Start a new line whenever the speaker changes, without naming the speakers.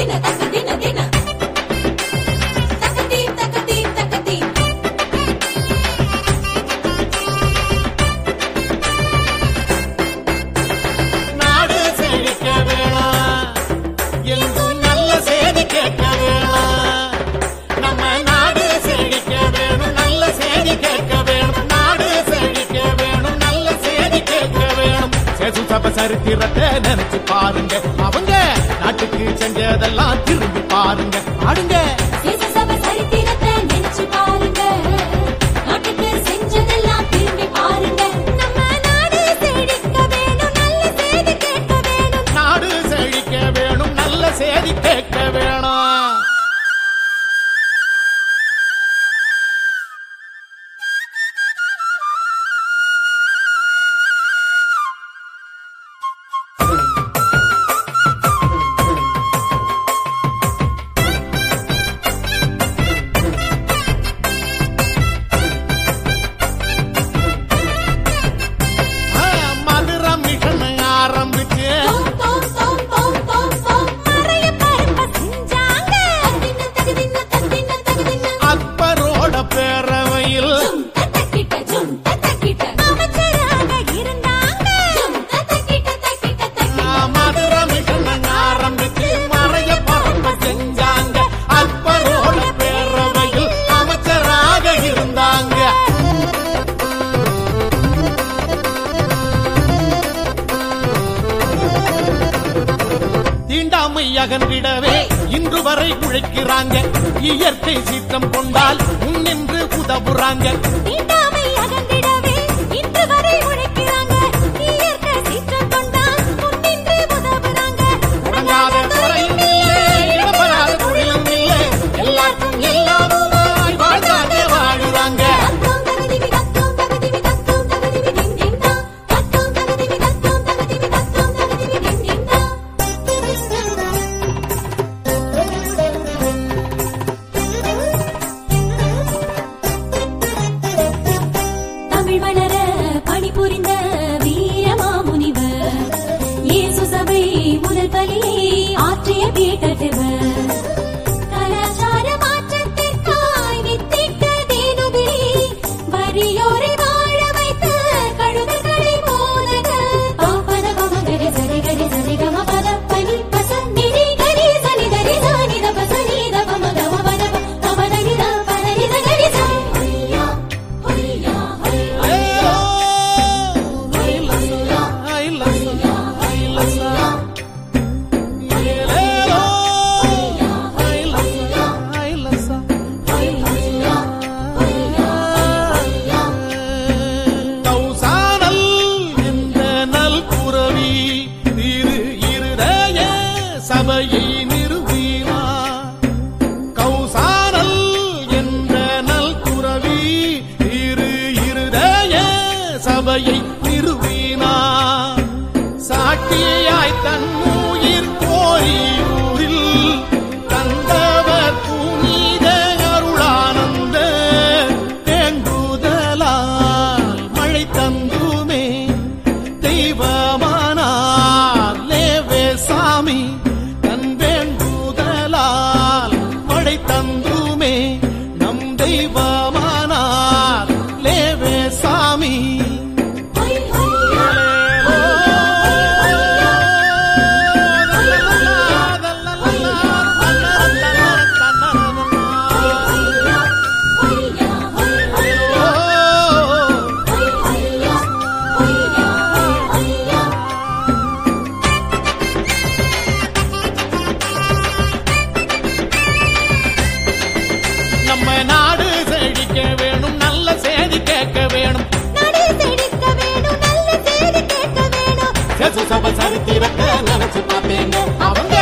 தின தக்க தின தின தக்க தீ தக்க தீ தக்க தீ
நாடு செழிக்க வேணாம் எங்கும் நல்ல செய்தி கேட்க வேணாம் நம்ம நாடு செழிக்க வேணும் நல்ல செய்தி கேட்க வேணும் நாடு செழிக்க வேணும் நல்ல செய்தி கேட்க வேணும் சேசு சப சரித்திரத்தை நினைச்சு பாருங்க அவங்க நாட்டுக்கு செஞ்சதெல்லாம் திரும்பி பாருங்க பாடுங்க
சேச சப சரித்திரத்தை நினைச்சு பாருங்க நாட்டுக்கு செஞ்சதெல்லாம் திரும்பி பாருங்க நம்ம நாடு செழிக்க வேணும் நல்ல செய்தி கேட்க வேணும்
நாடு செழிக்க வேணும் நல்ல செய்தி கேட்க வேணும் ஆ, மதுரை மிஷன் ஆரம்பிச்சு
தோம் தோம் தோம் தோம் தோம் தோம் மறைய பருப்ப செஞ்சாங்க தின்ன தகு தின்ன தகு தின்ன தகு தின்ன
அக்பரோட பேரவையில்
ஜும் தக்கிட்ட ஜும் தக்கிட்ட அமைச்சராக இருந்தாங்க ஜும் தக்கிட்ட தக்கிட்ட
ஆ,
தக்கிட்ட
மதுரை மிஷன் ஆரம்பிச்சு மறைய பரப்ப செஞ்சாங்க அக்பரோட பேரவையில் அமைச்சராக இருந்தாங்க தீண்டாமை அகன்றிடவே இன்று வரை உழைக்கிறாங்க இயற்கை சீற்றம் கொண்டால் முன்னின்று உதவுறாங்க
தீண்டாமை அகன்றிடவே இன்று வரை உழைக்கிறாங்க இயற்கை சீற்றம் கொண்டால் முன்னின்று உதவுறாங்க
உறங்காத துறையும் இல்லை இடம்பெறாத தொழிலும் இல்லை எல்லாருக்கும் எல்லாமுமாய் வாழ்ந்தாங்க வாழுறாங்க
தத்தோம் தகதிவி தத்தோம் தகதிவி தத்தோம் தகதிவி டிங் டிங் டா தத்தோம் தகதிவி தத்தோம் தகதிவி தத்தோம் தகதிவி டிங் டிங் டா தமிழ் வளர பணிபுரிந்த வீரமாமுனிவர் இயேசு சபை முதல் பலியை ஆற்றிய பீட்டவர் கலாச்சார மாற்றத்திற்காய் வித்திட்ட தேனுபிரி வறியோரை வாழ வைத்த கழுதைகளை போதக பாப்பத பமகரி சரி கரி சரி கம பத பனி பசந்திரி கரி சனி தரி சானி தப சனி தப மத மபத பமதனி த பதனி த கரி சா ஹொய்யா ஹொய்யா ஹொய்யா
ஐயோ, ஐலசா, ஐலசா, ஐலசா. ஏலேலோ, ஐலசா, ஐலசா. கௌசானல் என்ற நல்புறவி திரு இருதய சபையை நிறுவினார் கௌசானல் என்ற நல்குறவி திரு இருதய சபையை நிறுவினார் சாட்சியாய் தன் உயிர் கோரியூரில் தந்தவர் புனித அருளானந்த தேங்குதலால் மழை தந்துமே தெய்வமானார் லேவே சாமி தன் வேண்டுதலால் மழை தந்துமே நம் தெய்வமானார் லேவே சாமி நம்ம நாடு செழிக்க வேணும் நல்ல செய்தி கேட்க வேணும்
நாடு செழிக்க வேணும் நல்ல செய்தி கேட்க வேணும்
சப சரித்திரத்தை நினைச்சு பார்த்தேங்க அவங்க